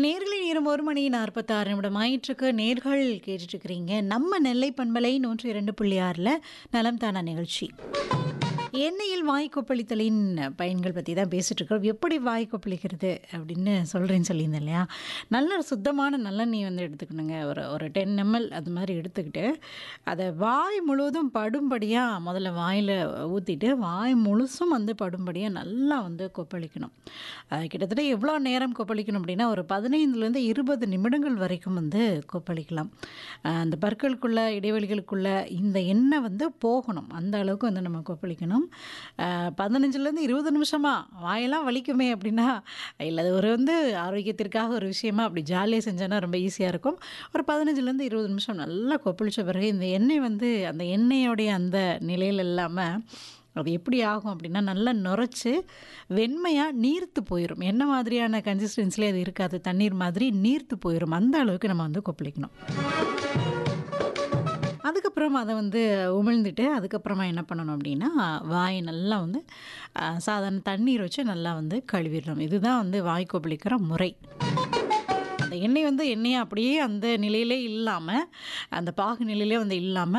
நேர்களை நேரம் ஒரு மணி நாற்பத்தாறு நிமிடம் ஆயிற்றுக்கு நேர்கள் கேட்டுட்டு இருக்கிறீங்க நம்ம நெல்லை பண்பலை நூற்றி இரண்டு புள்ளி ஆறில் நலம் தானா நிகழ்ச்சி எண்ணெயில் வாய் கொப்பளித்தலின் பயன்கள் பற்றி தான் பேசிகிட்டு இருக்கோம் எப்படி வாய் கொப்பளிக்கிறது அப்படின்னு சொல்கிறேன்னு சொல்லியிருந்தேன் இல்லையா நல்ல சுத்தமான நல்லெண்ணெய் வந்து எடுத்துக்கணுங்க ஒரு ஒரு டென் எம்எல் அது மாதிரி எடுத்துக்கிட்டு அதை வாய் முழுவதும் படும்படியாக முதல்ல வாயில் ஊற்றிட்டு வாய் முழுசும் வந்து படும்படியாக நல்லா வந்து கொப்பளிக்கணும் அது கிட்டத்தட்ட எவ்வளோ நேரம் கொப்பளிக்கணும் அப்படின்னா ஒரு பதினைந்துலேருந்து இருபது நிமிடங்கள் வரைக்கும் வந்து கொப்பளிக்கலாம் அஹ் அந்த பற்களுக்குள்ள இடைவெளிகளுக்குள்ள இந்த எண்ணெய் வந்து போகணும் அந்த அளவுக்கு வந்து நம்ம கொப்பளிக்கணும் அஹ் பதினஞ்சுலேருந்து இருபது நிமிஷமா வாயெல்லாம் வலிக்குமே அப்படின்னா இல்லை அது ஒரு வந்து ஆரோக்கியத்திற்காக ஒரு விஷயமா அப்படி ஜாலியாக செஞ்சோன்னா ரொம்ப ஈஸியாக இருக்கும் ஒரு பதினஞ்சுலேருந்து இருபது நிமிஷம் நல்லா கொப்பளிச்ச பிறகு இந்த எண்ணெய் வந்து அந்த எண்ணெயோடைய அந்த நிலையில் இல்லாமல் அது எப்படி ஆகும் அப்படின்னா நல்லா நுரைச்சி வெண்மையாக நீர்த்து போயிடும் என்ன மாதிரியான கன்சிஸ்டன்சிலே அது இருக்காது தண்ணீர் மாதிரி நீர்த்து போயிடும் அந்த அளவுக்கு நம்ம வந்து கொப்பளிக்கணும் அதுக்கப்புறம் அதை வந்து உமிழ்ந்துட்டு அதுக்கப்புறமா என்ன பண்ணணும் அப்படின்னா வாய் நல்லா வந்து ஆ, சாதாரண தண்ணீர் வச்சு நல்லா வந்து கழுவிடணும் இதுதான் வந்து வாய் கொப்பளிக்கிற முறை அந்த எண்ணெய் வந்து எண்ணெயை அப்படியே அந்த நிலையிலே இல்லாமல் அந்த பாகு நிலையிலே வந்து இல்லாமல்